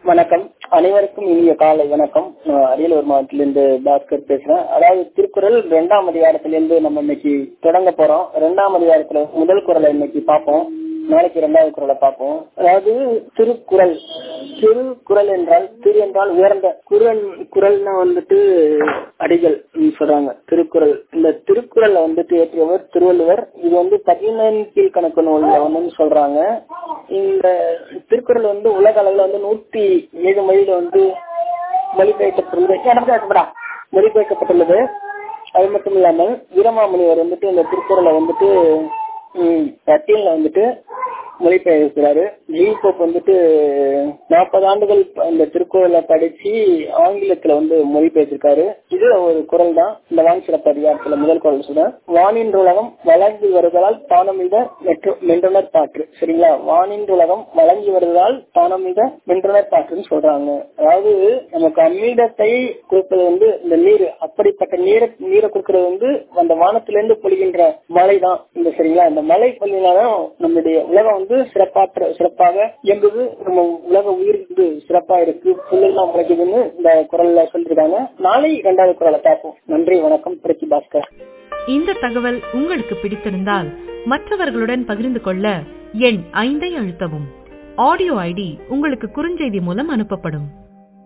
வணக்கம் அனைவருக்கும் இனிய காலை வணக்கம் நான் அரியலூர் மாவட்டத்திலிருந்து பாஸ்கர் பேசுறேன் அதாவது திருக்குறள் இரண்டாம் அதிகாரத்திலிருந்து நம்ம இன்னைக்கு தொடங்க போறோம் இரண்டாம் அதிகாரத்துல முதல் குரலை இன்னைக்கு பார்ப்போம் நாளைக்கு இரண்டாவது குரலை பார்ப்போம் அதாவது திருக்குறள் திருக்குறள் என்றால் திரு என்றால் உயர்ந்த குரல் குரல்னா வந்துட்டு அடிகள் சொல்றாங்க திருக்குறள் இந்த திருக்குறளை வந்துட்டு ஏற்றியவர் திருவள்ளுவர் இது வந்து பதினெண் கீழ்கணக்கு நூல்ல வந்து சொல்றாங்க இந்த திருக்குறள் வந்து உலக அளவுல வந்து நூத்தி ஏழு மொழியில வந்து மொழிபெயர்க்கப்பட்டுள்ளது மொழிபெயர்க்கப்பட்டுள்ளது அது மட்டும் இல்லாமல் வீரமாமுனிவர் வந்துட்டு இந்த திருக்குறளை வந்துட்டு லத்தீன்ல வந்துட்டு மொழிபெயர்க்கிறாரு ஜி போப் வந்துட்டு நாற்பது ஆண்டுகள் இந்த திருக்குறளை படிச்சு ஆங்கிலத்துல வந்து மொழிபெயர்த்திருக்காரு இது ஒரு குரல் தான் இந்த வான் சிறப்பு அதிகாரத்துல முதல் குரல் சொல்றேன் வானின் உலகம் வளர்ந்து வருவதால் தானமித மென்றுணர் பாற்று சரிங்களா வானின் உலகம் வழங்கி வருவதால் தானமித மென்றுணர் பாற்றுன்னு சொல்றாங்க அதாவது நமக்கு அம்மிடத்தை கொடுப்பது வந்து இந்த நீர் அப்படிப்பட்ட நீரை நீரை கொடுக்கறது வந்து அந்த வானத்திலிருந்து பொழிகின்ற மழை தான் இந்த சரிங்களா இந்த மழை பொழினாலும் நம்முடைய உலகம் வந்து சிறப்பாற்ற சிறப்பாக இயங்குது நம்ம உலக உயிர் வந்து சிறப்பா இருக்கு புல்லெல்லாம் முளைக்குதுன்னு இந்த குரல்ல சொல்லிருக்காங்க நாளை இரண்டாவது குரலை பார்ப்போம் நன்றி வணக்கம் புரட்சி பாஸ்கர் இந்த தகவல் உங்களுக்கு பிடித்திருந்தால் மற்றவர்களுடன் பகிர்ந்து கொள்ள எண் ஐந்தை அழுத்தவும் ஆடியோ ஐடி உங்களுக்கு குறுஞ்செய்தி மூலம் அனுப்பப்படும்